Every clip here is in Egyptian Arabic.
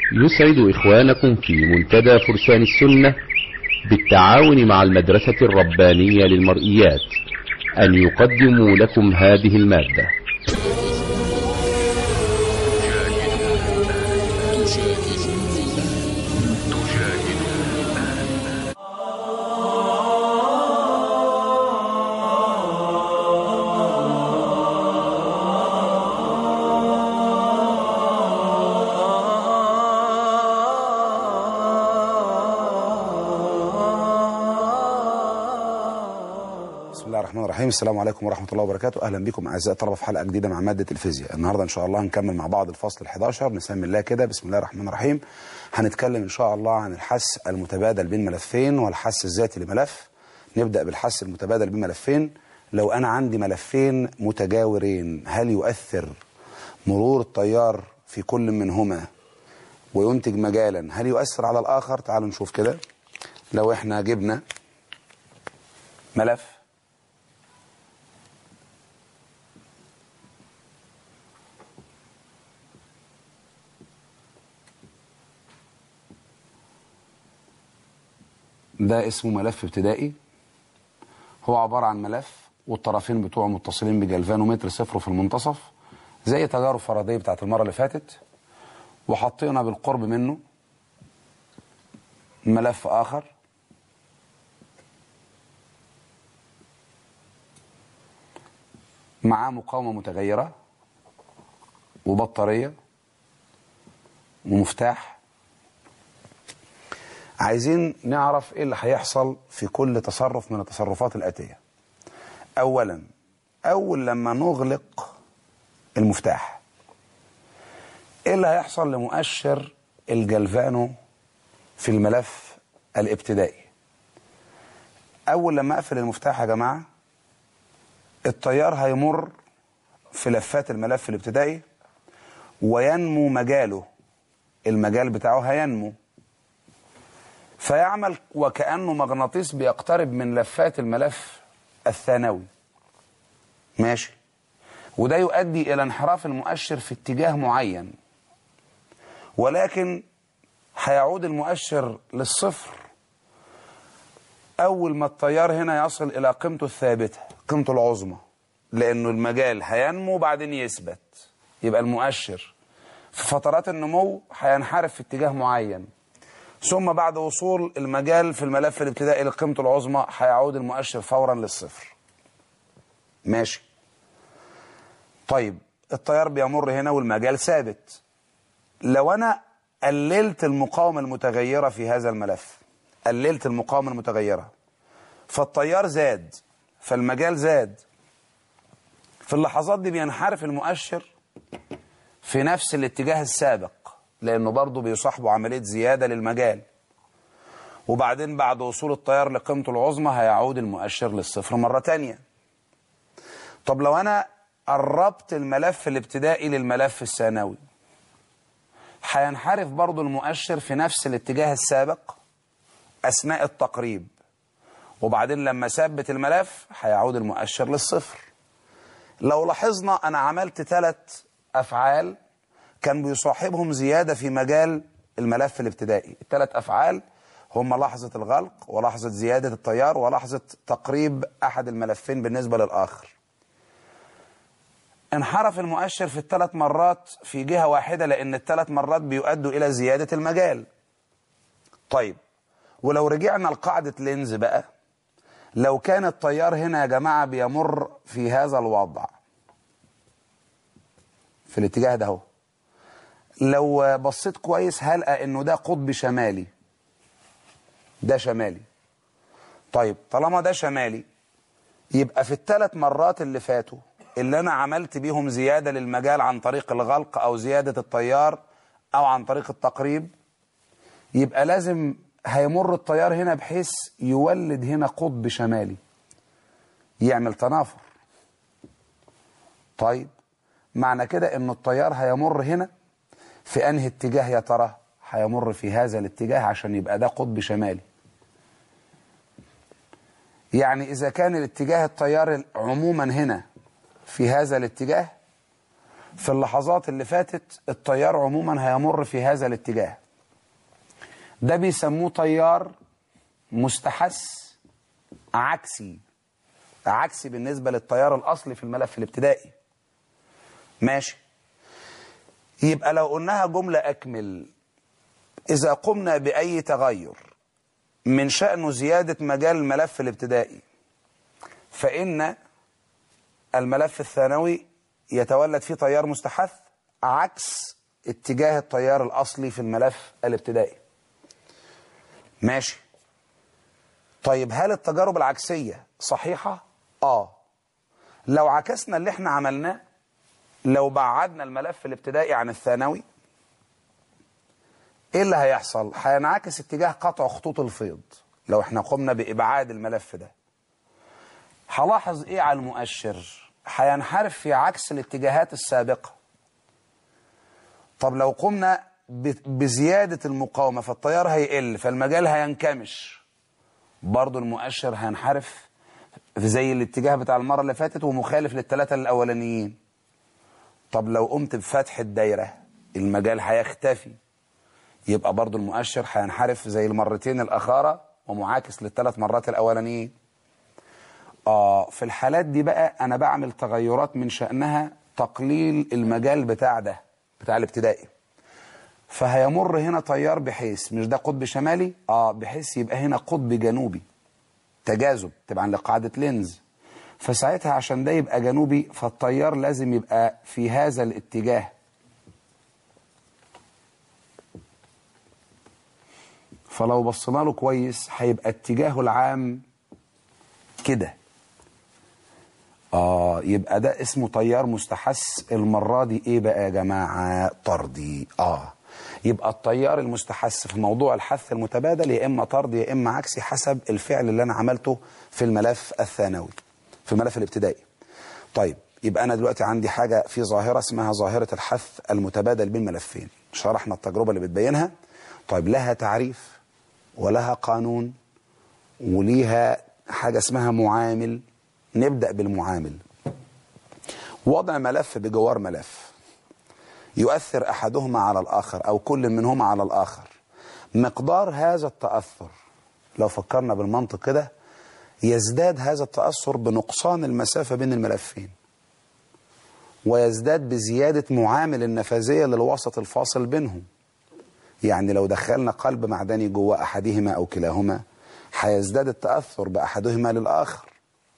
يسعد إخوانكم في منتدى فرسان السنة بالتعاون مع المدرسة الربانية للمرئيات أن يقدموا لكم هذه المادة بسم الله الرحمن الرحيم السلام عليكم ورحمة الله وبركاته أهلا بكم أعزائي الطلبة في حلقة جديدة مع مادة الفيزياء النهاردة إن شاء الله هنكمل مع بعض الفصل ال11 نسمي الله كده بسم الله الرحمن الرحيم هنتكلم إن شاء الله عن الحس المتبادل بين ملفين والحس الذاتي لملف نبدأ بالحس المتبادل بين ملفين لو أنا عندي ملفين متجاورين هل يؤثر مرور التيار في كل منهما وينتج مجالا هل يؤثر على الآخر تعالوا نشوف كده لو احنا جبنا ملف ده اسمه ملف ابتدائي هو عبارة عن ملف والطرفين بتوعه متصلين بجلفانومتر صفر في المنتصف زي تجارب فردية بتاعت المرة اللي فاتت وحطينا بالقرب منه ملف آخر معاه مقاومة متغيرة وبطارية ومفتاح عايزين نعرف ايه اللي هيحصل في كل تصرف من التصرفات الآتية أولا أول لما نغلق المفتاح ايه اللي هيحصل لمؤشر الجلفانو في الملف الابتدائي أول لما أقفل المفتاح يا جماعة التيار هيمر في لفات الملف الابتدائي وينمو مجاله المجال بتاعه هينمو فيعمل وكأنه مغناطيس بيقترب من لفات الملف الثانوي ماشي وده يؤدي إلى انحراف المؤشر في اتجاه معين ولكن هيعود المؤشر للصفر أول ما التيار هنا يصل إلى قيمته الثابتة قيمته العظمى لأنه المجال هينمو وبعدين يثبت يبقى المؤشر في فترات النمو هينحرف في اتجاه معين ثم بعد وصول المجال في الملف الابتدائي لقيمته العظمى هيعود المؤشر فورا للصفر ماشي طيب التيار بيمر هنا والمجال ثابت لو انا قللت المقاومة المتغيرة في هذا الملف قللت المقاومة المتغيرة فالتيار زاد فالمجال زاد في اللحظات دي بينحرف المؤشر في نفس الاتجاه السابق لأنه برضه بيصاحبه عملية زيادة للمجال وبعدين بعد وصول التيار لقيمته العظمى هيعود المؤشر للصفر مرة تانية طب لو أنا قربت الملف الابتدائي للملف الثانوي هينحرف برضه المؤشر في نفس الاتجاه السابق أثناء التقريب وبعدين لما ثبت الملف هيعود المؤشر للصفر لو لاحظنا أنا عملت ثلاث أفعال كان بيصاحبهم زيادة في مجال الملف الابتدائي الثلاث أفعال هم لحظة الغلق ولحظة زيادة التيار ولحظة تقريب أحد الملفين بالنسبة للآخر انحرف المؤشر في الثلاث مرات في جهة واحدة لأن الثلاث مرات بيؤدوا إلى زيادة المجال طيب ولو رجعنا لقاعدة لينز بقى لو كان التيار هنا يا جماعة بيمر في هذا الوضع في الاتجاه ده اهو لو بصيت كويس هلقى انه ده قطب شمالي ده شمالي طيب طالما ده شمالي يبقى في الثلاث مرات اللي فاتوا اللي انا عملت بيهم زيادة للمجال عن طريق الغلق او زيادة التيار او عن طريق التقريب يبقى لازم هيمر التيار هنا بحيث يولد هنا قطب شمالي يعمل تنافر طيب معنى كده ان التيار هيمر هنا في انهي اتجاه يا ترى هيمر في هذا الاتجاه عشان يبقى ده قطب شمالي يعني إذا كان الاتجاه التيار عموما هنا في هذا الاتجاه في اللحظات اللي فاتت التيار عموما هيمر في هذا الاتجاه ده بيسموه تيار مستحث عكسي عكسي بالنسبة للتيار الأصلي في الملف الابتدائي ماشي يبقى لو قلناها جملة أكمل إذا قمنا بأي تغير من شأنه زيادة مجال الملف الابتدائي فإن الملف الثانوي يتولد فيه تيار مستحث عكس اتجاه التيار الأصلي في الملف الابتدائي ماشي طيب هل التجارب العكسية صحيحة؟ آه لو عكسنا اللي احنا عملناه لو بعدنا الملف الابتدائي عن الثانوي ايه اللي هيحصل؟ هينعكس اتجاه قطع خطوط الفيض لو احنا قمنا بإبعاد الملف ده هلاحظ ايه على المؤشر؟ هينحرف في عكس الاتجاهات السابقة طب لو قمنا بزيادة المقاومة فالتيار هيقل فالمجال هينكمش برضو المؤشر هينحرف في زي الاتجاه بتاع المرة اللي فاتت ومخالف للثلاثة الأولانيين طب لو قمت بفتح الدايرة المجال هيختفي يبقى برضو المؤشر هينحرف زي المرتين الأخارة ومعاكس للثلاث مرات الأولانيين آه في الحالات دي بقى أنا بعمل تغيرات من شأنها تقليل المجال بتاع ده بتاع الابتدائي فهيمر هنا تيار بحيث مش ده قطب شمالي اه بحيث يبقى هنا قطب جنوبي تجاذب طبعا لقاعدة لينز فساعتها عشان ده يبقى جنوبي فالتيار لازم يبقى في هذا الاتجاه فلو بصينا له كويس هيبقى اتجاهه العام كده اه يبقى ده اسمه تيار مستحث المرة دي ايه بقى يا جماعة طردي اه يبقى التيار المستحث في موضوع الحث المتبادل يا اما طردي يا اما عكسي حسب الفعل اللي انا عملته في الملف الثانوي في الملف الابتدائي طيب يبقى انا دلوقتي عندي حاجة في ظاهرة اسمها ظاهرة الحث المتبادل بين ملفين شرحنا التجربة اللي بتبينها طيب لها تعريف ولها قانون وليها حاجة اسمها معامل نبدأ بالمعامل وضع ملف بجوار ملف يؤثر أحدهما على الآخر أو كل منهما على الآخر مقدار هذا التأثر لو فكرنا بالمنطق كده يزداد هذا التأثر بنقصان المسافة بين الملفين ويزداد بزيادة معامل النفاذية للوسط الفاصل بينهم يعني لو دخلنا قلب معدني جوه أحدهما أو كلاهما هيزداد التأثر بأحدهما للآخر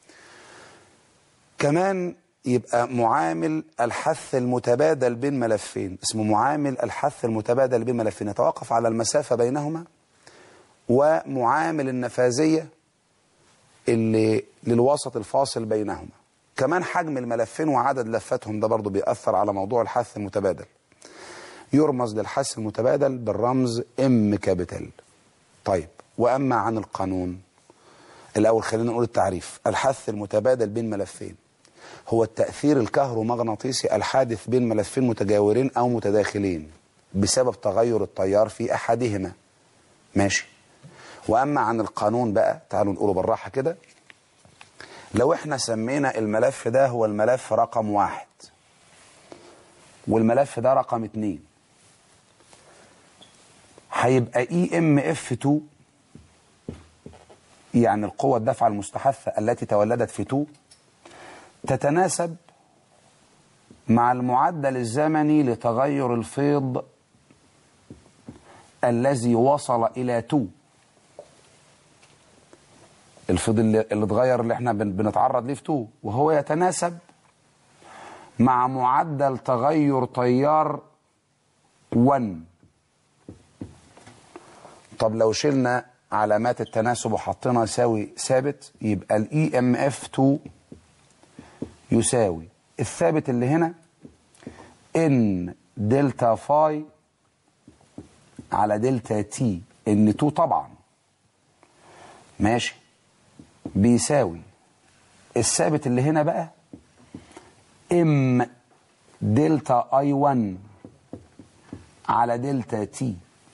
كمان يبقى معامل الحث المتبادل بين ملفين اسمه معامل الحث المتبادل بين ملفين يتوقف على المسافة بينهما ومعامل النفاذية اللي للوسط الفاصل بينهما كمان حجم الملفين وعدد لفاتهم ده برضو بيأثر على موضوع الحث المتبادل يرمز للحث المتبادل بالرمز ام كابيتال طيب وأما عن القانون الأول خلينا نقول التعريف الحث المتبادل بين ملفين هو التأثير الكهرومغناطيسي الحادث بين ملفين متجاورين أو متداخلين بسبب تغير التيار في أحدهما ماشي وأما عن القانون بقى تعالوا نقوله بالراحة كده لو احنا سمينا الملف ده هو الملف رقم واحد والملف ده رقم اتنين هيبقى اي ام اف 2 يعني القوة الدفعة المستحثة التي تولدت في 2 تتناسب مع المعدل الزمني لتغير الفيض الذي وصل إلى 2 الفيض اللي, اللي اتغير اللي احنا بنتعرض ليه في 2 وهو يتناسب مع معدل تغير تيار 1 طب لو شلنا علامات التناسب وحطينا يساوي ثابت يبقى الاي ام اف 2 يساوي الثابت اللي هنا ان دلتا فاي على دلتا تي ان 2 طبعا ماشي بيساوي الثابت اللي هنا بقى ام دلتا اي 1 على دلتا تي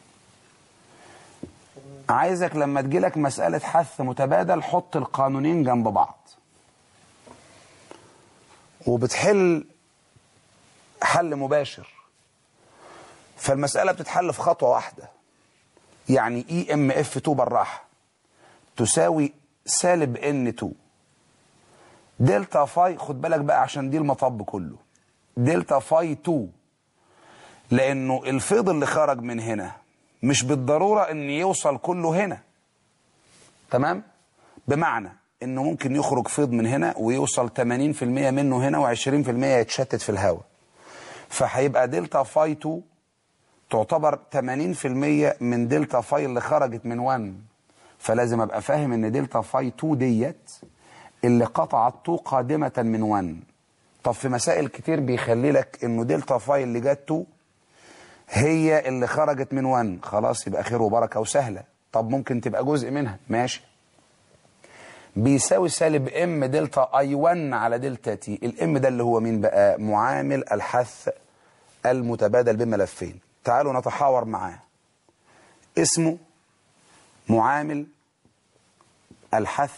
عايزك لما تجيلك مسألة حث متبادل حط القانونين جنب بعض وبتحل حل مباشر فالمسألة بتتحل في خطوة واحدة يعني اي ام اف 2 بالراحة تساوي سالب ان 2 دلتا فاي خد بالك بقى عشان دي المطب كله دلتا فاي 2 لانه الفيض اللي خرج من هنا مش بالضرورة ان يوصل كله هنا تمام بمعنى انه ممكن يخرج فيض من هنا ويوصل 80% منه هنا و20% يتشتت في الهواء فهيبقى دلتا فاي 2 تعتبر 80% من دلتا فاي اللي خرجت من 1 فلازم ابقى فاهم ان دلتا فاي 2 ديت اللي قطعت 2 قادمة من 1 طب في مسائل كتير بيخلي لك انه دلتا فاي اللي جت 2 هي اللي خرجت من 1 خلاص يبقى خير وبركة وسهلة طب ممكن تبقى جزء منها ماشي بيساوي سالب ام دلتا اي 1 على دلتا تي الام ده اللي هو مين بقى معامل الحث المتبادل بملفين تعالوا نتحاور معاه اسمه معامل الحث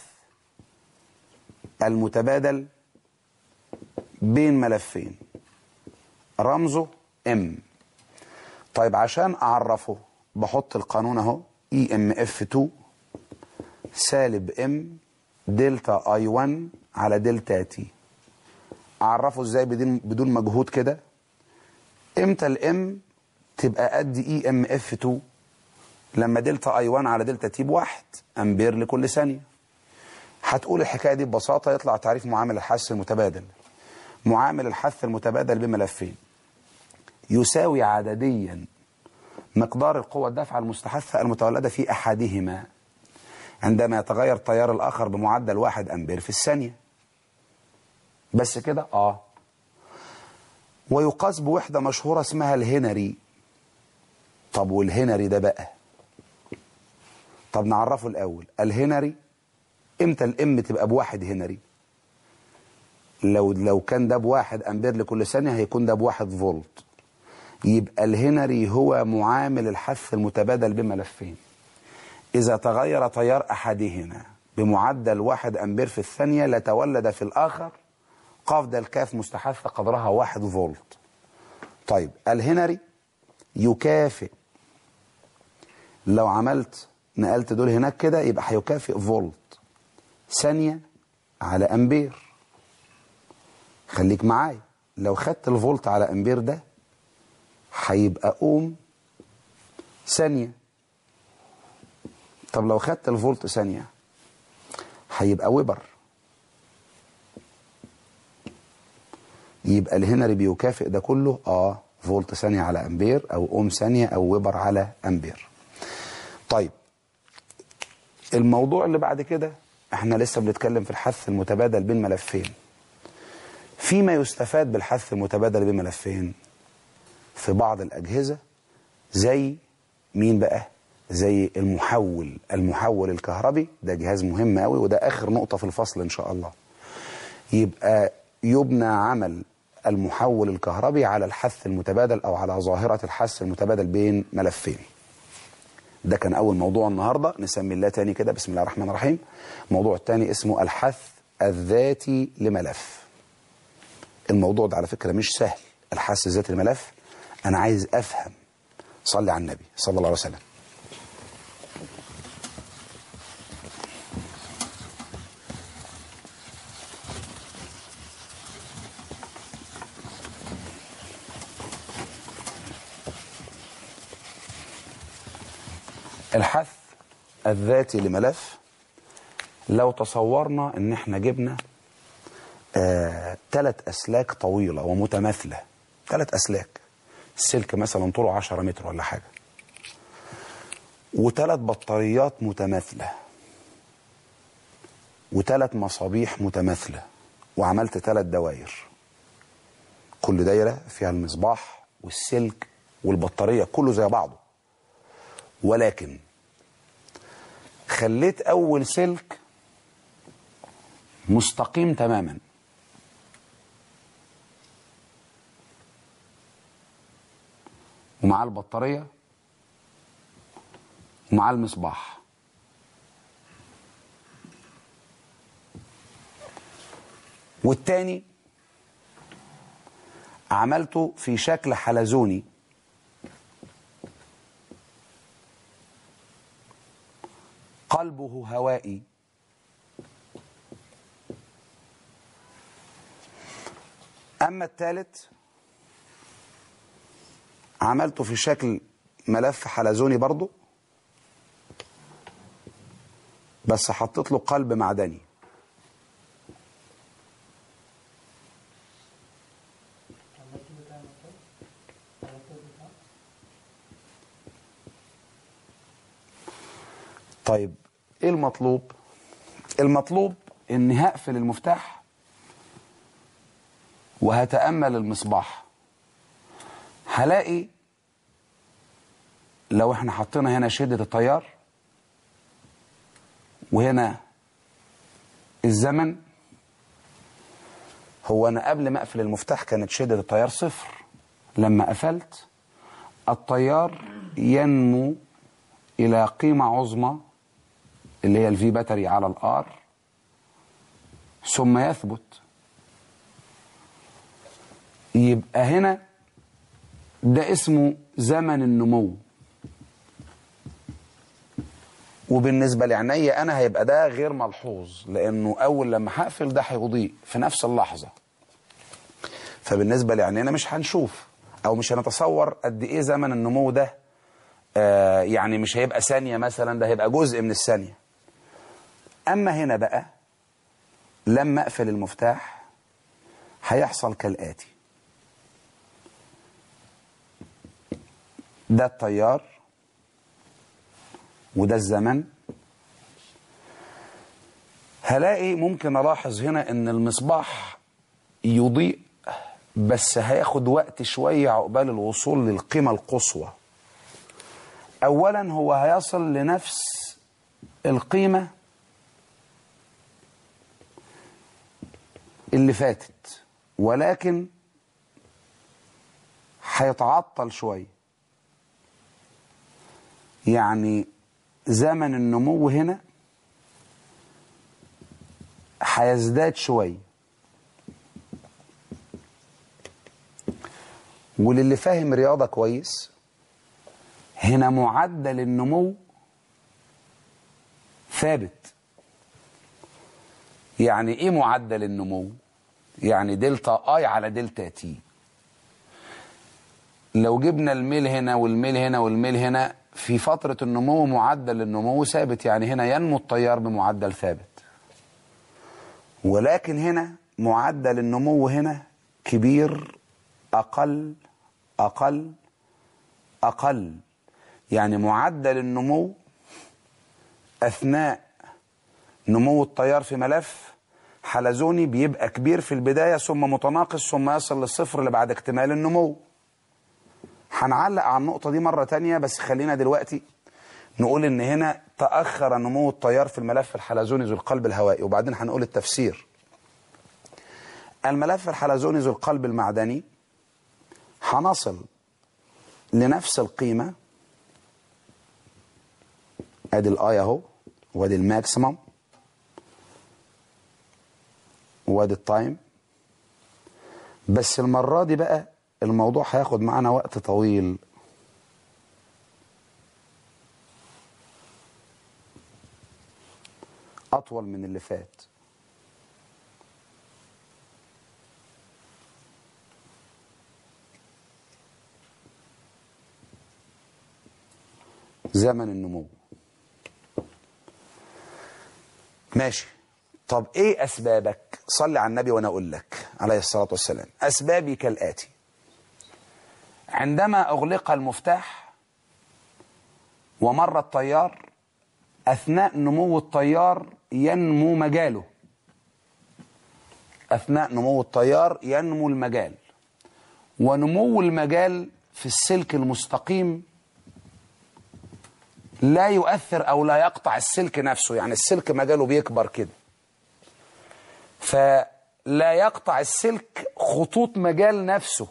المتبادل بين ملفين رمزه ام طيب عشان اعرفه بحط القانون اهو اي ام اف 2 سالب ام دلتا اي 1 على دلتا تي اعرفه ازاي بدون بدون مجهود كده امتى الام تبقى قد اي ام اف 2 لما دلتا اي 1 على دلتا تي بواحد امبير لكل ثانيه هتقول الحكايه دي ببساطه يطلع تعريف معامل الحث المتبادل معامل الحث المتبادل بملفين يساوي عدديا مقدار القوة الدافعة المستحثة المتولدة في أحدهما عندما يتغير تيار الآخر بمعدل واحد أمبير في الثانية بس كده آه ويقاس بوحدة مشهورة اسمها الهنري طب والهنري ده بقى طب نعرفه الأول الهنري امتى الام تبقى بواحد هنري لو لو كان ده بواحد امبير لكل ثانيه هيكون ده بواحد فولت يبقى الهنري هو معامل الحث المتبادل بملفين اذا تغير تيار احدهما بمعدل واحد امبير في الثانيه لتولد في الاخر قاف الكاف مستحثه قدرها واحد فولت طيب الهنري يكافئ لو عملت نقلت دول هناك كده يبقى هيكافئ فولت ثانية على أمبير خليك معايا لو خدت الفولت على أمبير ده هيبقى أوم ثانية طب لو خدت الفولت ثانية هيبقى ويبر يبقى الهنري بيكافئ ده كله اه فولت ثانية على أمبير أو أوم ثانية أو ويبر على أمبير طيب الموضوع اللي بعد كده احنا لسه بنتكلم في الحث المتبادل بين ملفين فيما يستفاد بالحث المتبادل بين ملفين في بعض الأجهزة زي مين بقى زي المحول المحول الكهربي ده جهاز مهم قوي وده آخر نقطة في الفصل إن شاء الله يبقى يبنى عمل المحول الكهربي على الحث المتبادل أو على ظاهرة الحث المتبادل بين ملفين ده كان أول موضوع النهاردة نسمي الله تاني كده بسم الله الرحمن الرحيم الموضوع التاني اسمه الحث الذاتي لملف الموضوع ده على فكرة مش سهل الحث الذاتي لملف أنا عايز أفهم صلي على النبي صلى الله عليه وسلم الحث الذاتي لملف لو تصورنا ان احنا جبنا ثلاث آه اسلاك طويله ومتماثله ثلاث اسلاك السلك مثلا طوله 10 متر ولا حاجه وثلاث بطاريات متماثله وثلاث مصابيح متماثله وعملت ثلاث دوائر كل دايره فيها المصباح والسلك والبطاريه كله زي بعضه ولكن خليت اول سلك مستقيم تماما ومعاه البطارية ومعاه المصباح والتاني عملته في شكل حلزوني قلبه هوائي أما الثالث عملته في شكل ملف حلزوني برضو بس حطيت له قلب معدني طيب ايه المطلوب المطلوب اني هقفل المفتاح وهتأمل المصباح هلاقي لو احنا حطينا هنا شدة التيار وهنا الزمن هو انا قبل ما اقفل المفتاح كانت شدة التيار صفر لما قفلت التيار ينمو الى قيمة عظمى اللي هي الفي باتري على الار ثم يثبت يبقى هنا ده اسمه زمن النمو وبالنسبة لعينيا أنا هيبقى ده غير ملحوظ لأنه أول لما هقفل ده هيضيء في نفس اللحظة فبالنسبة لعينينا مش هنشوف أو مش هنتصور قد إيه زمن النمو ده آه يعني مش هيبقى ثانية مثلا ده هيبقى جزء من الثانية أما هنا بقى لما أقفل المفتاح هيحصل كالآتي ده التيار وده الزمن هلاقي ممكن ألاحظ هنا إن المصباح يضيء بس هياخد وقت شوية عقبال الوصول للقيمة القصوى أولا هو هيصل لنفس القيمة اللي فاتت ولكن هيتعطل شوية يعني زمن النمو هنا هيزداد شوية وللي فاهم رياضة كويس هنا معدل النمو ثابت يعني ايه معدل النمو يعني دلتا اي على دلتا تي لو جبنا الميل هنا والميل هنا والميل هنا في فترة النمو معدل النمو ثابت يعني هنا ينمو التيار بمعدل ثابت ولكن هنا معدل النمو هنا كبير أقل أقل أقل يعني معدل النمو أثناء نمو التيار في ملف حلزوني بيبقى كبير في البداية ثم متناقص ثم يصل للصفر اللي بعد اكتمال النمو هنعلق على النقطة دي مرة تانية بس خلينا دلوقتي نقول ان هنا تأخر نمو التيار في الملف الحلزوني ذو القلب الهوائي وبعدين هنقول التفسير الملف الحلزوني ذو القلب المعدني هنصل لنفس القيمة ادي الاي اهو وادي الماكسيمم وادي التايم بس المرة دي بقى الموضوع هياخد معانا وقت طويل أطول من اللي فات زمن النمو ماشي طب ايه اسبابك صلي على النبي وانا اقول لك عليه الصلاه والسلام اسبابي كالاتي عندما اغلق المفتاح ومر التيار اثناء نمو التيار ينمو مجاله اثناء نمو التيار ينمو المجال ونمو المجال في السلك المستقيم لا يؤثر او لا يقطع السلك نفسه يعني السلك مجاله بيكبر كده فلا يقطع السلك خطوط مجال نفسه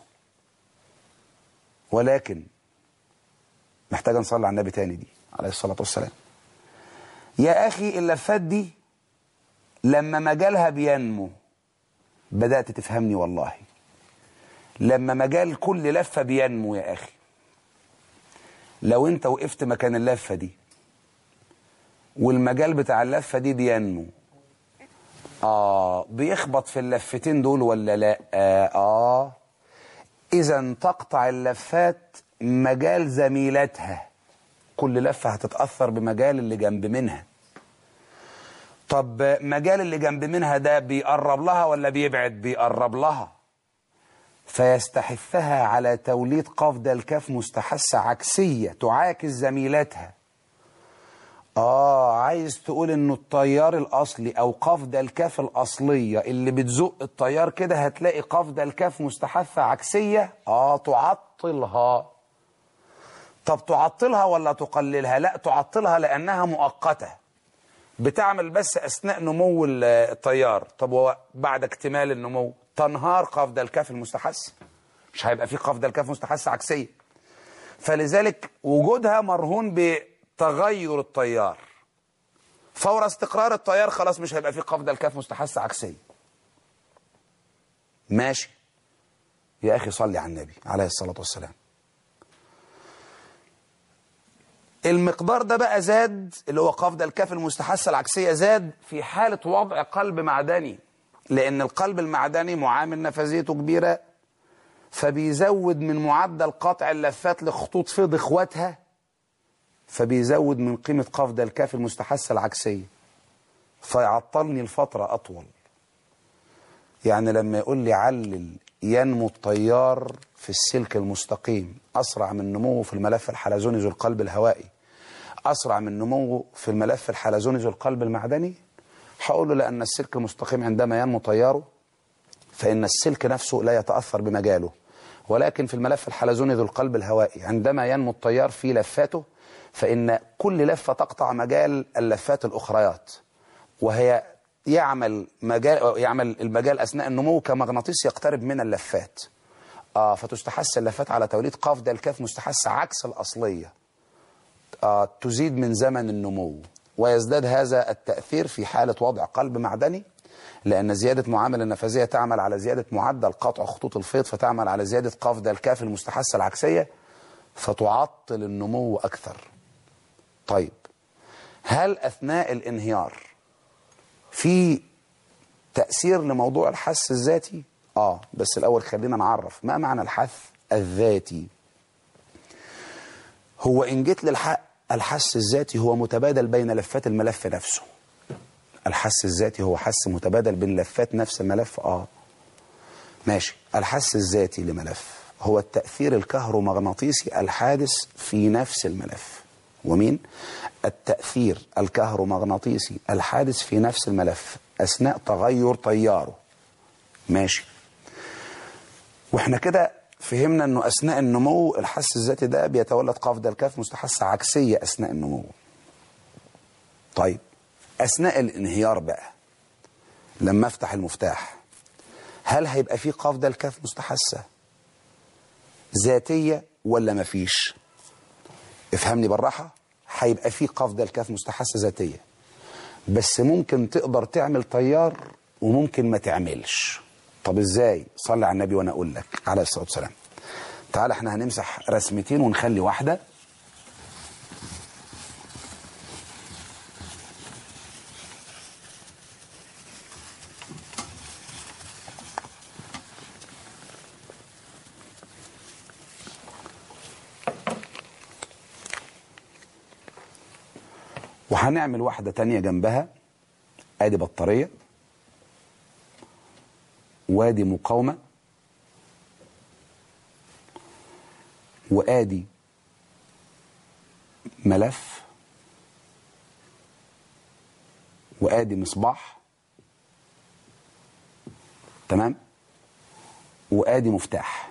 ولكن محتاج نصلي على النبي تاني دي عليه الصلاة والسلام يا أخي اللفات دي لما مجالها بينمو بدأت تفهمني والله لما مجال كل لفة بينمو يا أخي لو أنت وقفت مكان اللفة دي والمجال بتاع اللفة دي بينمو آه بيخبط في اللفتين دول ولا لا آه, آه إذا تقطع اللفات مجال زميلتها كل لفة هتتأثر بمجال اللي جنب منها طب مجال اللي جنب منها ده بيقرب لها ولا بيبعد بيقرب لها فيستحثها على توليد قفض الكاف مستحثة عكسية تعاكس زميلتها آه عايز تقول إنه التيار الأصلي أو قفض الكاف الأصلية اللي بتزق التيار كده هتلاقي قفض الكاف مستحثة عكسية آه تعطلها طب تعطلها ولا تقللها لا تعطلها لأنها مؤقتة بتعمل بس أثناء نمو التيار طب بعد اكتمال النمو تنهار قفض الكاف المستحث مش هيبقى في قفض الكاف مستحث عكسية فلذلك وجودها مرهون بتغير التيار فور استقرار التيار خلاص مش هيبقى في قفض الكاف مستحث عكسية ماشي يا أخي صلي على النبي عليه الصلاة والسلام المقدار ده بقى زاد اللي هو قفض الكاف المستحثة العكسية زاد في حالة وضع قلب معدني لأن القلب المعدني معامل نفذيته كبيرة فبيزود من معدل قطع اللفات لخطوط فيض اخواتها فبيزود من قيمة قفض الكاف المستحثة العكسية فيعطلني الفترة أطول يعني لما يقول لي علل ينمو التيار في السلك المستقيم أسرع من نموه في الملف الحلزوني ذو القلب الهوائي أسرع من نموه في الملف الحلزوني ذو القلب المعدني هقول له لأن السلك المستقيم عندما ينمو تياره فإن السلك نفسه لا يتأثر بمجاله ولكن في الملف الحلزوني ذو القلب الهوائي عندما ينمو التيار في لفاته فإن كل لفة تقطع مجال اللفات الأخريات وهي يعمل مجال يعمل المجال أثناء النمو كمغناطيس يقترب من اللفات آه فتستحث اللفات على توليد قفض الكاف مستحث عكس الأصلية آه تزيد من زمن النمو ويزداد هذا التأثير في حالة وضع قلب معدني لأن زيادة معامل النفاذية تعمل على زيادة معدل قطع خطوط الفيض فتعمل على زيادة قفض الكاف المستحثة العكسية فتعطل النمو أكثر طيب هل أثناء الانهيار في تأثير لموضوع الحث الذاتي؟ آه بس الأول خلينا نعرف ما معنى الحث الذاتي هو إن جيت للحق الحث الذاتي هو متبادل بين لفات الملف نفسه الحث الذاتي هو حث متبادل بين لفات نفس الملف آه ماشي الحث الذاتي لملف هو التأثير الكهرومغناطيسي الحادث في نفس الملف ومين؟ التأثير الكهرومغناطيسي الحادث في نفس الملف أثناء تغير تياره ماشي واحنا كده فهمنا انه اثناء النمو الحس الذاتي ده بيتولد قفض الكاف مستحثة عكسية اثناء النمو طيب اثناء الانهيار بقى لما افتح المفتاح هل هيبقى فيه قفض الكاف مستحثة ذاتية ولا مفيش افهمني بالراحة هيبقى فيه قفض الكاف مستحثة ذاتية بس ممكن تقدر تعمل تيار وممكن ما تعملش طب ازاي صلي على النبي وانا اقول لك عليه الصلاه والسلام تعال احنا هنمسح رسمتين ونخلي واحده وهنعمل واحده تانية جنبها ادي بطاريه وادي مقاومة وادي ملف وادي مصباح تمام وادي مفتاح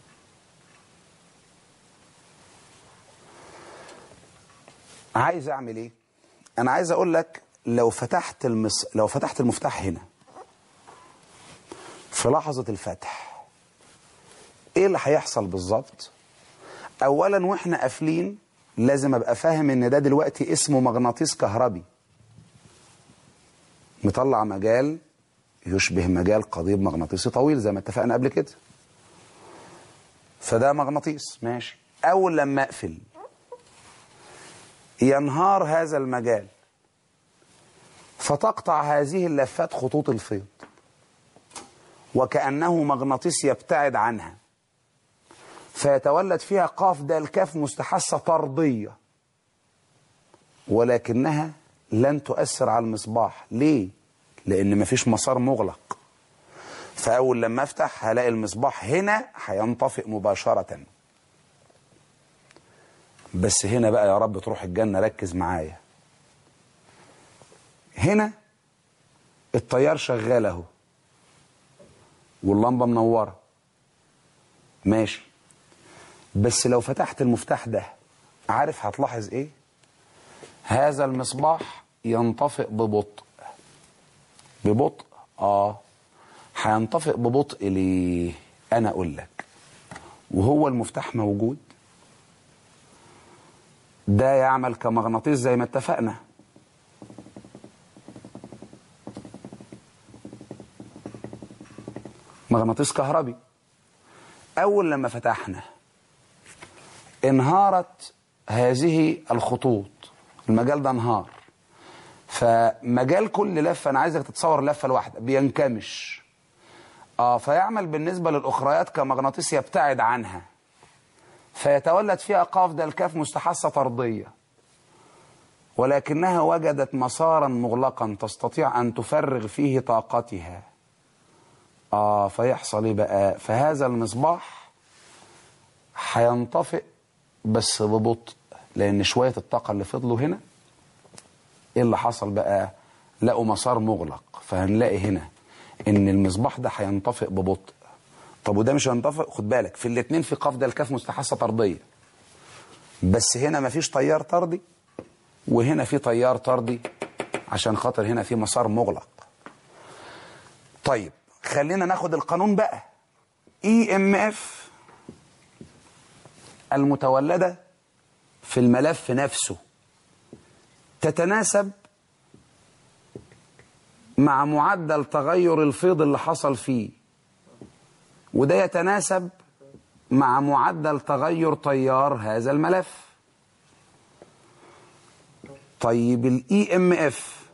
عايز اعمل ايه انا عايز اقول لك لو فتحت المس... لو فتحت المفتاح هنا في لحظة الفتح ايه اللي هيحصل بالظبط اولا واحنا قافلين لازم ابقى فاهم ان ده دلوقتي اسمه مغناطيس كهربي مطلع مجال يشبه مجال قضيب مغناطيسي طويل زي ما اتفقنا قبل كده فده مغناطيس ماشي اول لما اقفل ينهار هذا المجال فتقطع هذه اللفات خطوط الفيض وكأنه مغناطيس يبتعد عنها فيتولد فيها قاف دال كاف مستحثة طردية ولكنها لن تؤثر على المصباح ليه؟ لأن مفيش مسار مغلق فأول لما أفتح هلاقي المصباح هنا هينطفئ مباشرة بس هنا بقى يا رب تروح الجنة ركز معايا هنا التيار شغال اهو واللمبة منورة ماشي بس لو فتحت المفتاح ده عارف هتلاحظ ايه هذا المصباح ينطفئ ببطء ببطء اه هينطفئ ببطء ليه انا اقول لك وهو المفتاح موجود ده يعمل كمغناطيس زي ما اتفقنا مغناطيس كهربي اول لما فتحنا انهارت هذه الخطوط المجال ده انهار فمجال كل لفه انا عايزك تتصور لفه الواحده بينكمش اه فيعمل بالنسبه للاخريات كمغناطيس يبتعد عنها فيتولد فيها قاف دال كاف مستحثه طرديه ولكنها وجدت مسارا مغلقا تستطيع ان تفرغ فيه طاقتها اه فيحصل ايه بقى فهذا المصباح هينطفئ بس ببطء لان شويه الطاقه اللي فضلوا هنا ايه اللي حصل بقى لقوا مسار مغلق فهنلاقي هنا ان المصباح ده هينطفئ ببطء طب وده مش هينطفئ خد بالك في الاثنين في قاف ده الكاف مستحثه طرديه بس هنا مفيش تيار طردي وهنا في تيار طردي عشان خاطر هنا في مسار مغلق طيب خلينا ناخد القانون بقى اي ام اف المتولده في الملف نفسه تتناسب مع معدل تغير الفيض اللي حصل فيه وده يتناسب مع معدل تغير تيار هذا الملف طيب الاي ام اف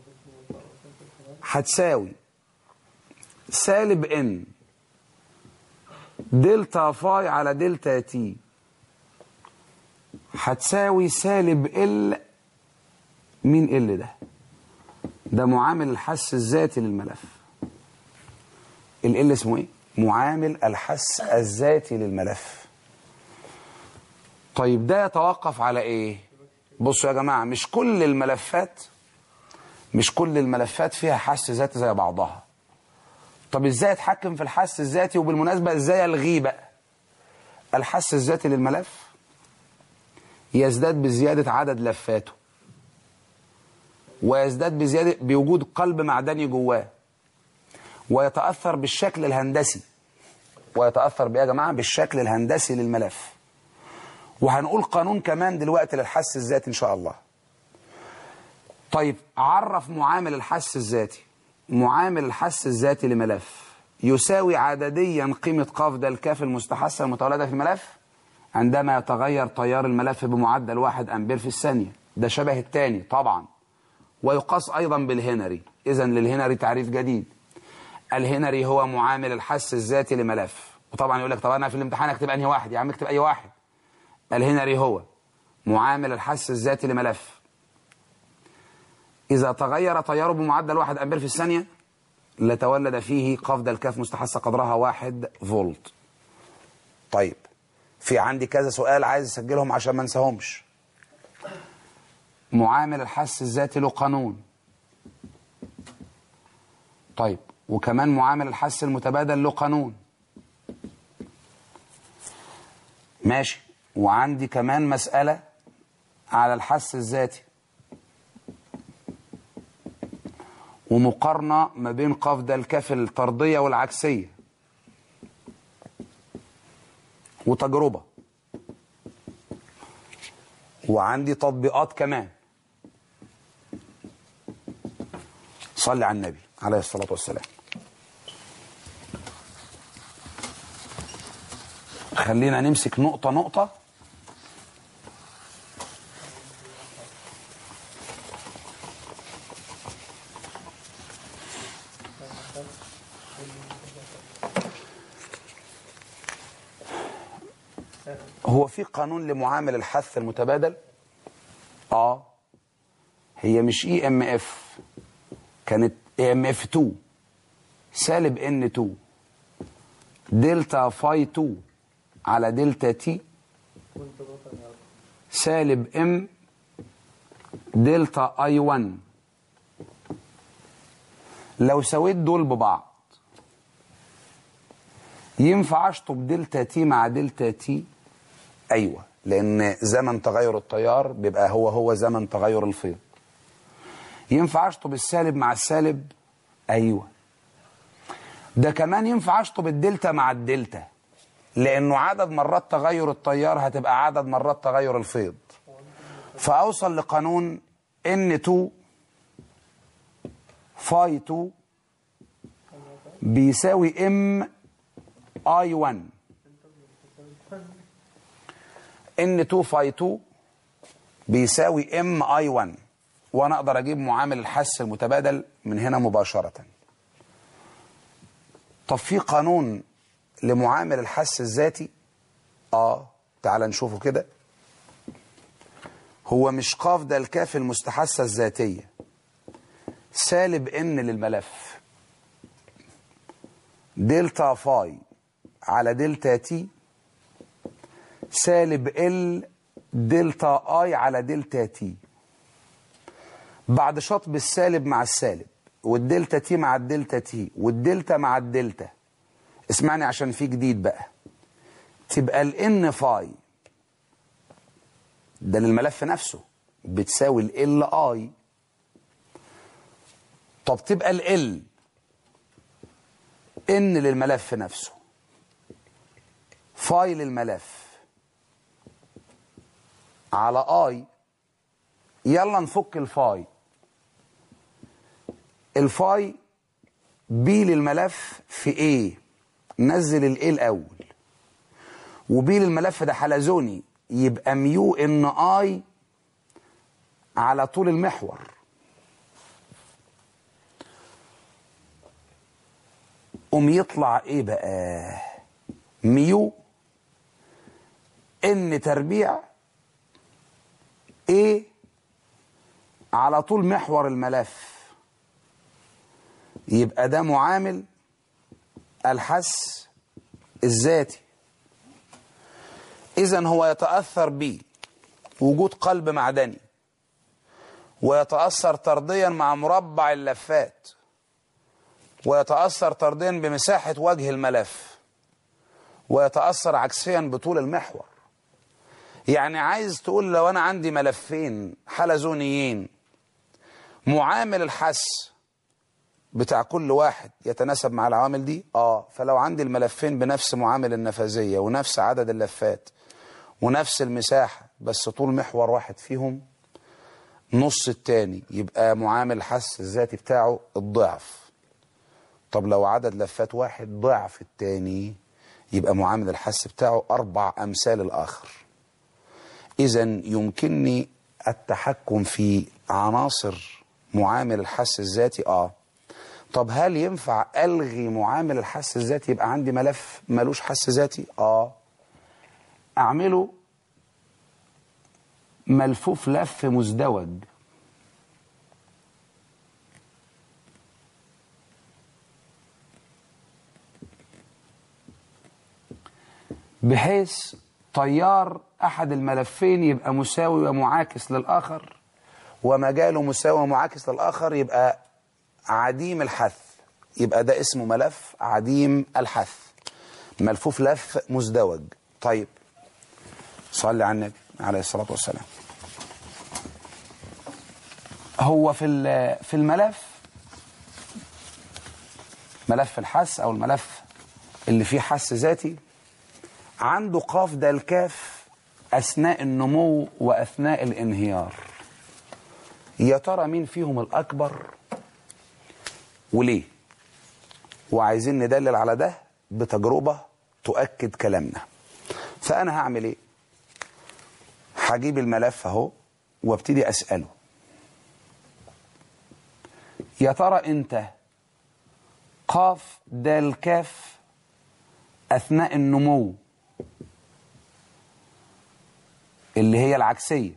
هتساوي سالب ان دلتا فاي على دلتا تي هتساوي سالب ال مين ال ده ده معامل الحس الذاتي للملف ال اسمه ايه معامل الحس الذاتي للملف طيب ده يتوقف على ايه بصوا يا جماعه مش كل الملفات مش كل الملفات فيها حس ذاتي زي بعضها طب ازاي اتحكم في الحس الذاتي وبالمناسبه ازاي الغيه بقى الحس الذاتي للملف يزداد بزياده عدد لفاته ويزداد بزياده بوجود قلب معدني جواه ويتاثر بالشكل الهندسي ويتاثر بايه يا جماعه بالشكل الهندسي للملف وهنقول قانون كمان دلوقتي للحس الذاتي ان شاء الله طيب عرف معامل الحس الذاتي معامل الحس الذاتي لملف يساوي عدديا قيمة قاف د الكاف المستحثة المتولدة في الملف عندما يتغير تيار الملف بمعدل واحد أمبير في الثانية ده شبه الثاني طبعا ويقاس أيضا بالهنري إذا للهنري تعريف جديد الهنري هو معامل الحس الذاتي لملف وطبعا يقول لك طب أنا في الامتحان أكتب أنهي واحد يا عم اكتب أي واحد الهنري هو معامل الحس الذاتي لملف إذا تغير تياره بمعدل واحد أمبير في الثانية لتولد فيه قفض الكاف مستحثة قدرها واحد فولت طيب في عندي كذا سؤال عايز أسجلهم عشان ما انساهمش معامل الحس الذاتي له قانون طيب وكمان معامل الحس المتبادل له قانون ماشي وعندي كمان مسألة على الحس الذاتي ومقارنة ما بين قاف ده الكاف الطردية والعكسية وتجربة وعندي تطبيقات كمان صلي على النبي عليه الصلاة والسلام خلينا نمسك نقطة نقطة هو في قانون لمعامل الحث المتبادل اه هي مش اي ام اف كانت اي ام اف 2 سالب ان 2 دلتا فاي 2 على دلتا تي سالب ام دلتا اي 1 لو سويت دول ببعض ينفع اشطب دلتا تي مع دلتا تي ايوه لان زمن تغير التيار بيبقى هو هو زمن تغير الفيض ينفع اشطب السالب مع السالب ايوه ده كمان ينفع اشطب الدلتا مع الدلتا لانه عدد مرات تغير التيار هتبقى عدد مرات تغير الفيض فاوصل لقانون ان 2 فاي 2 بيساوي ام اي 1 ان 2 فاي 2 بيساوي ام اي 1 وانا اقدر اجيب معامل الحس المتبادل من هنا مباشره طب في قانون لمعامل الحس الذاتي اه تعال نشوفه كده هو مش قاف ده الكاف المستحثة الذاتية سالب ان للملف دلتا فاي على دلتا تي سالب ال دلتا اي على دلتا تي بعد شطب السالب مع السالب والدلتا تي مع الدلتا تي والدلتا مع الدلتا اسمعني عشان في جديد بقى تبقى الان فاي ده للملف نفسه بتساوي ال اي طب تبقى ال ان للملف نفسه فاي للملف على اي يلا نفك الفاي الفاي بي للملف في ايه نزل الايه الاول وبي للملف ده حلزوني يبقى ميو ان اي على طول المحور قوم يطلع ايه بقى ميو ان تربيع ايه على طول محور الملف يبقى ده معامل الحس الذاتي اذا هو يتاثر ب وجود قلب معدني ويتاثر طرديا مع مربع اللفات ويتاثر طرديا بمساحه وجه الملف ويتاثر عكسيا بطول المحور يعني عايز تقول لو انا عندي ملفين حلزونيين معامل الحس بتاع كل واحد يتناسب مع العوامل دي اه فلو عندي الملفين بنفس معامل النفاذيه ونفس عدد اللفات ونفس المساحه بس طول محور واحد فيهم نص التاني يبقى معامل الحس الذاتي بتاعه الضعف طب لو عدد لفات واحد ضعف التاني يبقى معامل الحس بتاعه أربع أمثال الآخر إذا يمكنني التحكم في عناصر معامل الحس الذاتي آه طب هل ينفع ألغي معامل الحس الذاتي يبقى عندي ملف ملوش حس ذاتي آه أعمله ملفوف لف مزدوج بحيث تيار أحد الملفين يبقى مساوي ومعاكس للآخر ومجاله مساوي ومعاكس للآخر يبقى عديم الحث يبقى ده اسمه ملف عديم الحث ملفوف لف مزدوج طيب صلي على النبي عليه الصلاة والسلام هو في في الملف ملف الحس أو الملف اللي فيه حس ذاتي عنده قاف ده الكاف أثناء النمو وأثناء الانهيار يا ترى مين فيهم الأكبر وليه وعايزين ندلل على ده بتجربة تؤكد كلامنا فانا هعمل ايه هجيب الملف اهو وابتدي اساله يا ترى انت قاف دال كاف اثناء النمو اللي هي العكسيه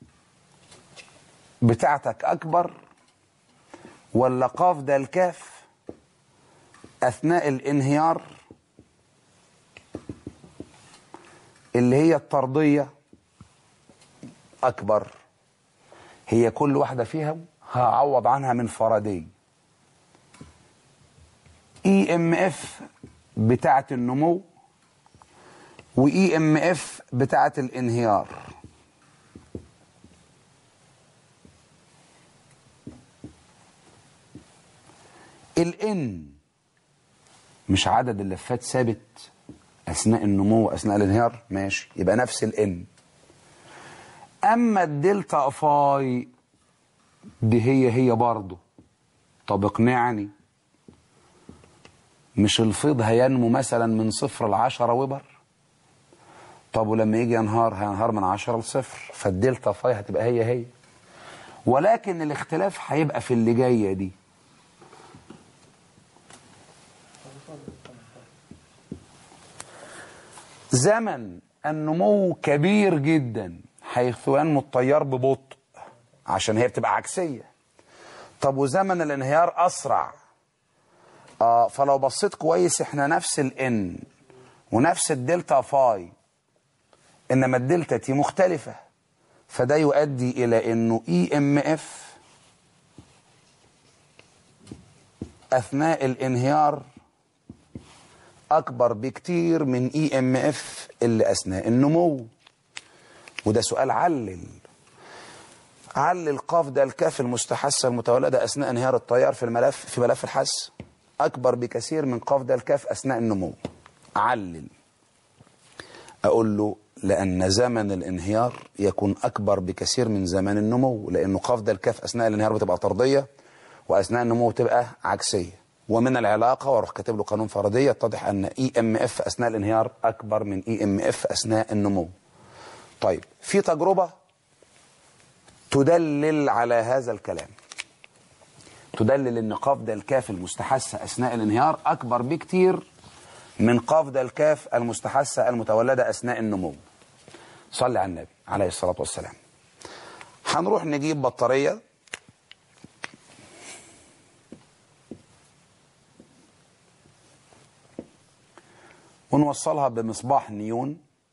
بتاعتك اكبر ولا قاف دال كاف اثناء الانهيار اللي هي الطرديه اكبر هي كل واحده فيهم هعوض عنها من فاراداي اي ام اف بتاعه النمو واي ام اف بتاعه الانهيار الان مش عدد اللفات ثابت اثناء النمو واثناء الانهيار ماشي يبقى نفس الان اما الدلتا فاي دي هي هي برضه طب اقنعني مش الفيض هينمو مثلا من صفر لعشرة وبر طب ولما يجي ينهار هينهار من عشرة لصفر فالدلتا فاي هتبقى هي هي ولكن الاختلاف هيبقى في اللي جاية دي زمن النمو كبير جدا حيث ينمو التيار ببطء عشان هي بتبقى عكسية طب وزمن الانهيار أسرع آه فلو بصيت كويس احنا نفس الان ونفس الدلتا فاي انما الدلتا تي مختلفة فده يؤدي الى انه اي ام اف اثناء الانهيار اكبر بكتير من اي ام اف اللي اثناء النمو وده سؤال علل علل قاف ده الكاف المستحثة المتولدة أثناء انهيار التيار في الملف في ملف الحس أكبر بكثير من قاف ده الكاف أثناء النمو علل أقول له لأن زمن الانهيار يكون أكبر بكثير من زمن النمو لأنه قاف ده الكاف أثناء الانهيار بتبقى طردية وأثناء النمو بتبقى عكسية ومن العلاقة واروح كاتب له قانون فردية يتضح أن اي ام اف أثناء الانهيار أكبر من اي ام اف أثناء النمو طيب في تجربة تدلل على هذا الكلام تدلل ان قاف ده الكاف المستحثة اثناء الانهيار اكبر بكتير من قاف ده الكاف المستحثة المتولدة اثناء النمو صلي على النبي عليه الصلاة والسلام هنروح نجيب بطارية ونوصلها بمصباح نيون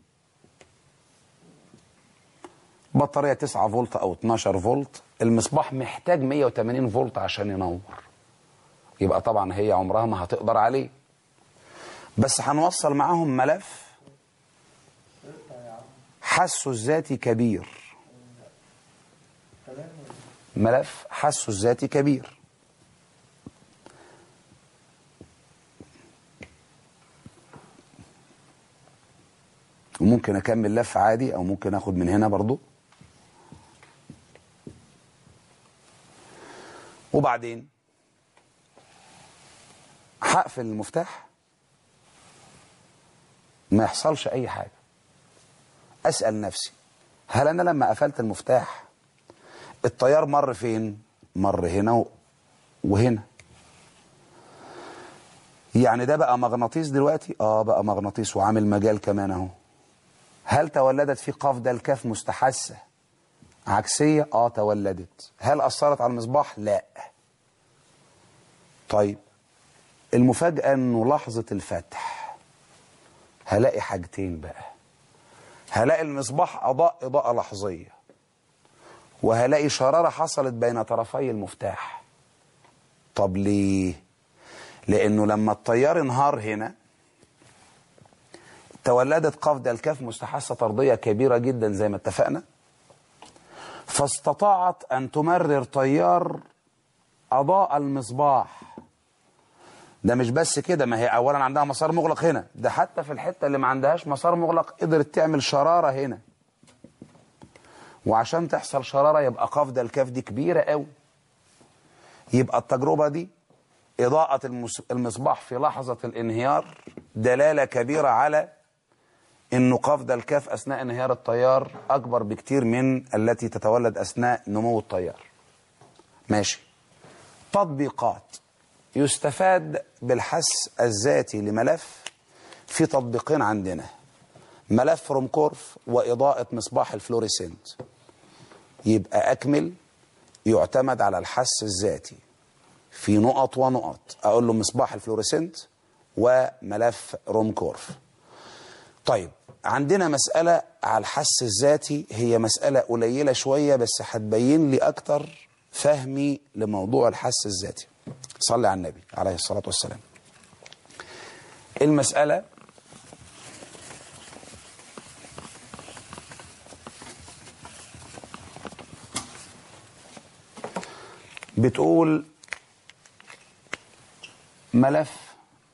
بطارية 9 فولت أو 12 فولت المصباح محتاج 180 فولت عشان ينور يبقى طبعا هي عمرها ما هتقدر عليه بس هنوصل معاهم ملف حسه الذاتي كبير ملف حسه الذاتي كبير وممكن اكمل لف عادي او ممكن اخد من هنا برضو وبعدين هقفل المفتاح ما يحصلش اي حاجه اسال نفسي هل انا لما قفلت المفتاح التيار مر فين مر هنا وهنا يعني ده بقى مغناطيس دلوقتي اه بقى مغناطيس وعامل مجال كمان اهو هل تولدت في قاف ده الكاف مستحثة عكسية اه تولدت هل أثرت على المصباح لا طيب المفاجأة انه لحظة الفتح هلاقي حاجتين بقى هلاقي المصباح أضاء إضاءة لحظية وهلاقي شرارة حصلت بين طرفي المفتاح طب ليه لأنه لما التيار انهار هنا تولدت قاف ده الكاف مستحثة طردية كبيرة جدا زي ما اتفقنا فاستطاعت أن تمرر تيار أضاء المصباح ده مش بس كده ما هي أولا عندها مسار مغلق هنا ده حتى في الحتة اللي ما عندهاش مسار مغلق قدرت تعمل شرارة هنا وعشان تحصل شرارة يبقى قاف ده الكاف دي كبيرة قوي يبقى التجربة دي إضاءة المصباح في لحظة الانهيار دلالة كبيرة على ان قفز الكاف اثناء انهيار التيار اكبر بكتير من التي تتولد اثناء نمو التيار ماشي تطبيقات يستفاد بالحس الذاتي لملف في تطبيقين عندنا ملف رومكورف وإضاءة مصباح الفلوريسنت يبقى أكمل يعتمد على الحس الذاتي في نقط ونقط أقول له مصباح الفلوريسنت وملف رومكورف طيب عندنا مسألة على الحس الذاتي هي مسألة قليلة شوية بس هتبين لي أكتر فهمي لموضوع الحس الذاتي صلي على النبي عليه الصلاة والسلام المسألة بتقول ملف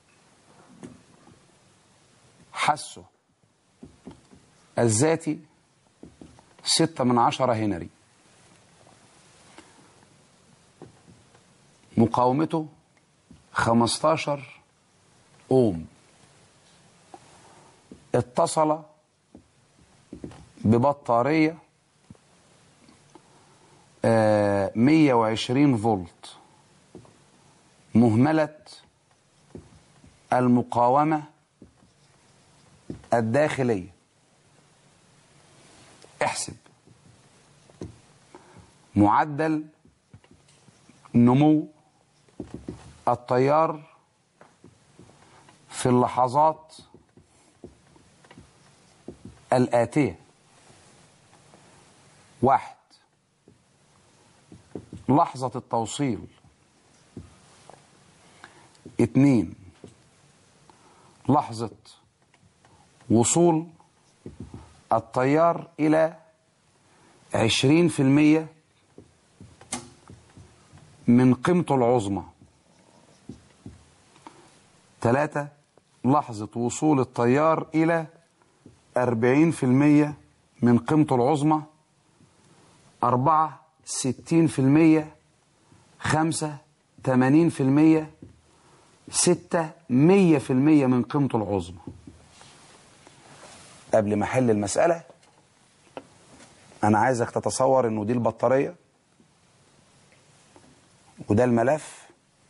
حسه الذاتي ستة من عشرة هنري مقاومته 15 اوم اتصل ببطارية آه، 120 فولت مهملة المقاومة الداخلية احسب معدل نمو التيار في اللحظات الآتية واحد لحظة التوصيل اتنين لحظة وصول التيار إلى عشرين في المية من قيمته العظمى ثلاثة لحظة وصول التيار إلى أربعين في المية من قيمته العظمى أربعة ستين في المية خمسة تمانين في المية ستة مية في المية من قيمته العظمى قبل ما أحل المسألة أنا عايزك تتصور إنه دي البطارية وده الملف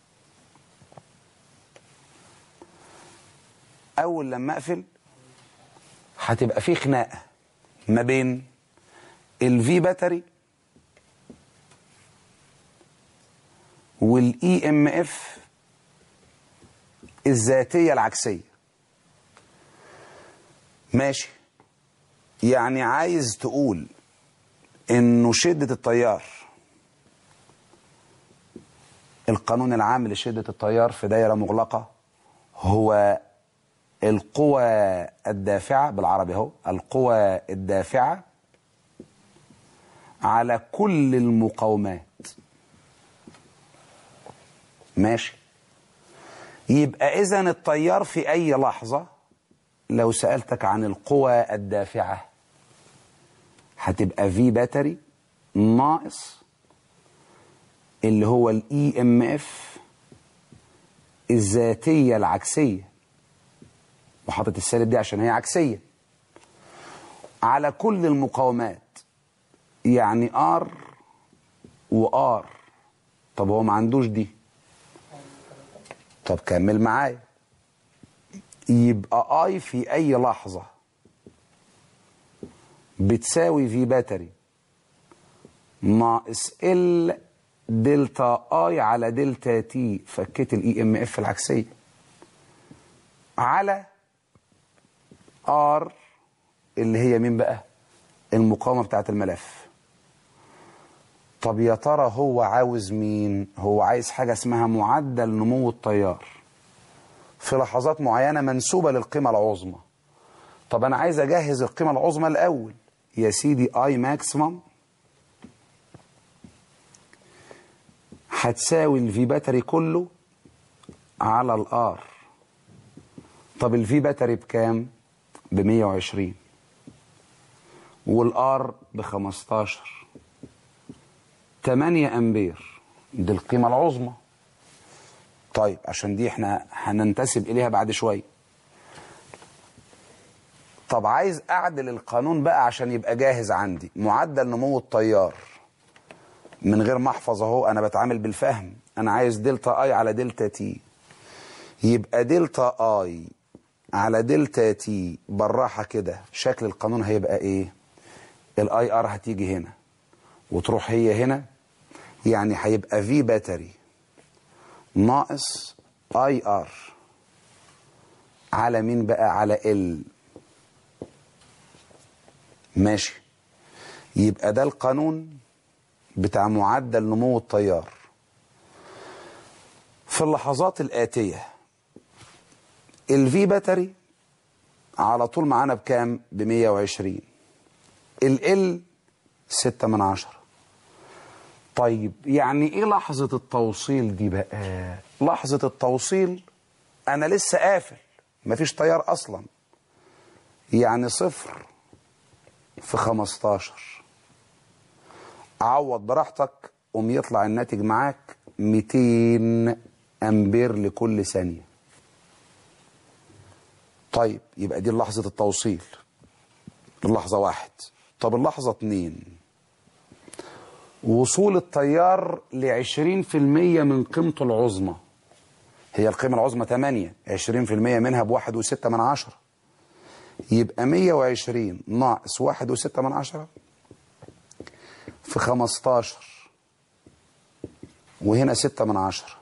اول لما اقفل هتبقى في خناقه ما بين الفي باتري والاي ام اف الذاتيه العكسيه ماشي يعني عايز تقول انه شده التيار القانون العام لشده التيار في دايره مغلقه هو القوى الدافعة بالعربي اهو القوى الدافعة على كل المقاومات ماشي يبقى إذا التيار في أي لحظة لو سألتك عن القوى الدافعة هتبقى في باتري ناقص اللي هو الاي ام اف الذاتية العكسية وحاطط السالب دي عشان هي عكسية على كل المقاومات يعني ار وار طب هو ما عندوش دي طب كمل معايا يبقى اي في اي لحظة بتساوي في باتري ناقص ال دلتا اي على دلتا تي فكيت الاي ام اف العكسيه على ار اللي هي مين بقى المقاومه بتاعت الملف طب يا ترى هو عاوز مين هو عايز حاجه اسمها معدل نمو التيار في لحظات معينه منسوبه للقيمه العظمى طب انا عايز اجهز القيمه العظمى الاول يا سيدي اي ماكسيمم هتساوي الفي باتري كله على الار طب الفي باتري بكام ب 120 والار ب 15 8 امبير دي القيمه العظمى طيب عشان دي احنا هننتسب اليها بعد شويه طب عايز اعدل القانون بقى عشان يبقى جاهز عندي معدل نمو التيار من غير ما احفظ اهو انا بتعامل بالفهم انا عايز دلتا اي على دلتا تي يبقى دلتا اي على دلتا تي بالراحه كده شكل القانون هيبقى ايه الاي ار هتيجي هنا وتروح هي هنا يعني هيبقى في باتري ناقص اي ار على مين بقى على ال ماشي يبقى ده القانون بتاع معدل نمو التيار في اللحظات الآتية الفي باتري على طول معانا بكام ب 120 ال ستة من عشرة طيب يعني ايه لحظة التوصيل دي بقى لحظة التوصيل انا لسه قافل مفيش تيار اصلا يعني صفر في 15 عوض براحتك قوم يطلع الناتج معاك 200 امبير لكل ثانية طيب يبقى دي لحظة التوصيل اللحظة واحد طب اللحظة اتنين وصول التيار لعشرين في المية من قيمته العظمى هي القيمة العظمى تمانية عشرين في المية منها بواحد وستة من عشرة يبقى مية وعشرين ناقص واحد وستة من عشرة في خمستاشر وهنا ستة من عشرة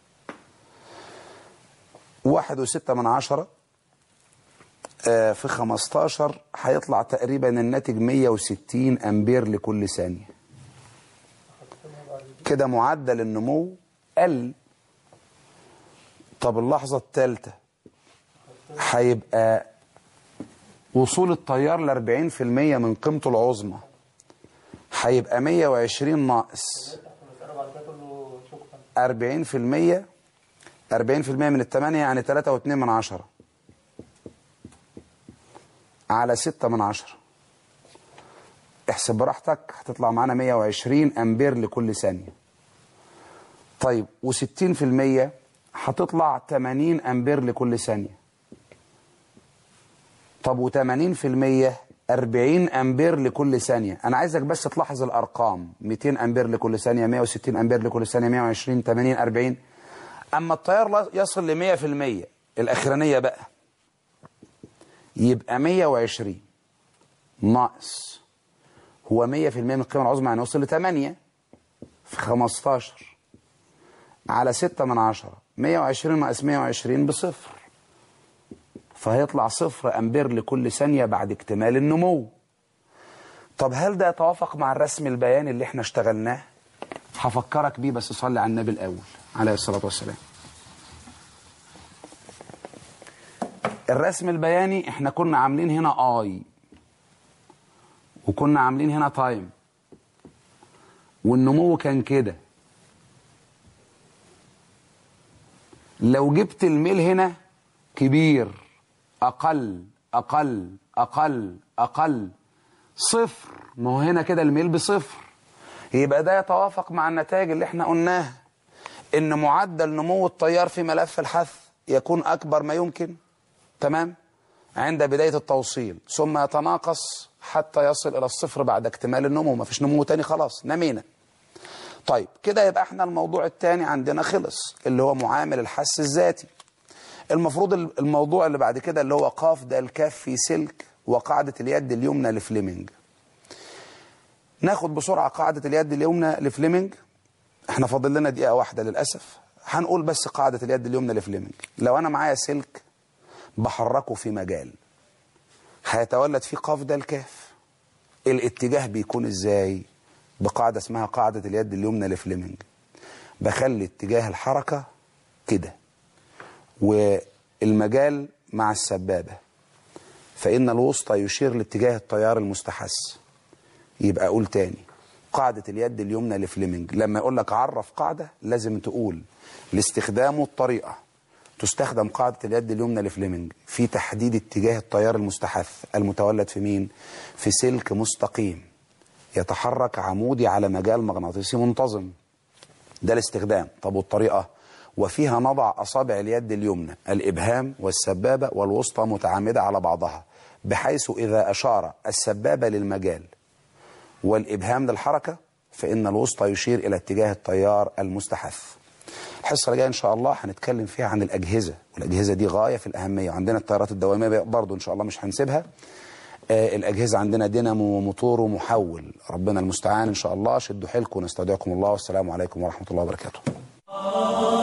واحد وستة من عشرة آه في خمستاشر هيطلع تقريبا الناتج مية وستين أمبير لكل ثانية كده معدل النمو قل طب اللحظة الثالثة هيبقى وصول التيار ل 40% من قيمته العظمى هيبقى 120 ناقص 40% 40% من الثمانية يعني 3.2 من عشرة على 6 من عشرة احسب براحتك هتطلع معانا 120 امبير لكل ثانية طيب و60% هتطلع 80 امبير لكل ثانية طب و80% 40 امبير لكل ثانية انا عايزك بس تلاحظ الارقام 200 امبير لكل ثانية 160 امبير لكل ثانية 120 80 40 اما التيار يصل ل 100% الاخرانية بقى يبقى 120 ناقص هو 100% من القيمة العظمى يعني وصل ل 8 في 15 على 6 من 10 120 ناقص 120 بصفر فهيطلع صفر أمبير لكل ثانية بعد اكتمال النمو طب هل ده يتوافق مع الرسم البياني اللي احنا اشتغلناه هفكرك بيه بس صلي على النبي الأول عليه الصلاة والسلام الرسم البياني احنا كنا عاملين هنا اي وكنا عاملين هنا تايم والنمو كان كده لو جبت الميل هنا كبير أقل أقل أقل أقل صفر ما هو هنا كده الميل بصفر يبقى ده يتوافق مع النتائج اللي احنا قلناها ان معدل نمو التيار في ملف الحث يكون أكبر ما يمكن تمام عند بداية التوصيل ثم يتناقص حتى يصل إلى الصفر بعد اكتمال النمو ما فيش نمو تاني خلاص نمينا طيب كده يبقى احنا الموضوع الثاني عندنا خلص اللي هو معامل الحس الذاتي المفروض الموضوع اللي بعد كده اللي هو قاف ده الكاف في سلك وقاعدة اليد اليمنى لفليمنج ناخد بسرعة قاعدة اليد اليمنى لفليمنج احنا فاضل لنا دقيقة واحدة للأسف هنقول بس قاعدة اليد اليمنى لفليمنج لو أنا معايا سلك بحركه في مجال هيتولد فيه قاف ده الكاف الاتجاه بيكون ازاي بقاعدة اسمها قاعدة اليد اليمنى لفليمنج بخلي اتجاه الحركة كده والمجال مع السبابة فإن الوسطى يشير لاتجاه التيار المستحث يبقى أقول تاني قاعدة اليد اليمنى لفليمنج لما يقول لك عرف قاعدة لازم تقول لاستخدامه الطريقة تستخدم قاعدة اليد اليمنى لفليمنج في تحديد اتجاه التيار المستحث المتولد في مين؟ في سلك مستقيم يتحرك عمودي على مجال مغناطيسي منتظم ده الاستخدام طب والطريقة وفيها نضع أصابع اليد اليمنى الإبهام والسبابة والوسطى متعامدة على بعضها بحيث إذا أشار السبابة للمجال والإبهام للحركة فإن الوسطى يشير إلى اتجاه التيار المستحث الحصة اللي جاية إن شاء الله هنتكلم فيها عن الأجهزة والأجهزة دي غاية في الأهمية وعندنا التيارات الدوامية برضو إن شاء الله مش هنسيبها آه الأجهزة عندنا دينامو وموتور ومحول ربنا المستعان إن شاء الله شدوا حيلكم ونستودعكم الله والسلام عليكم ورحمة الله وبركاته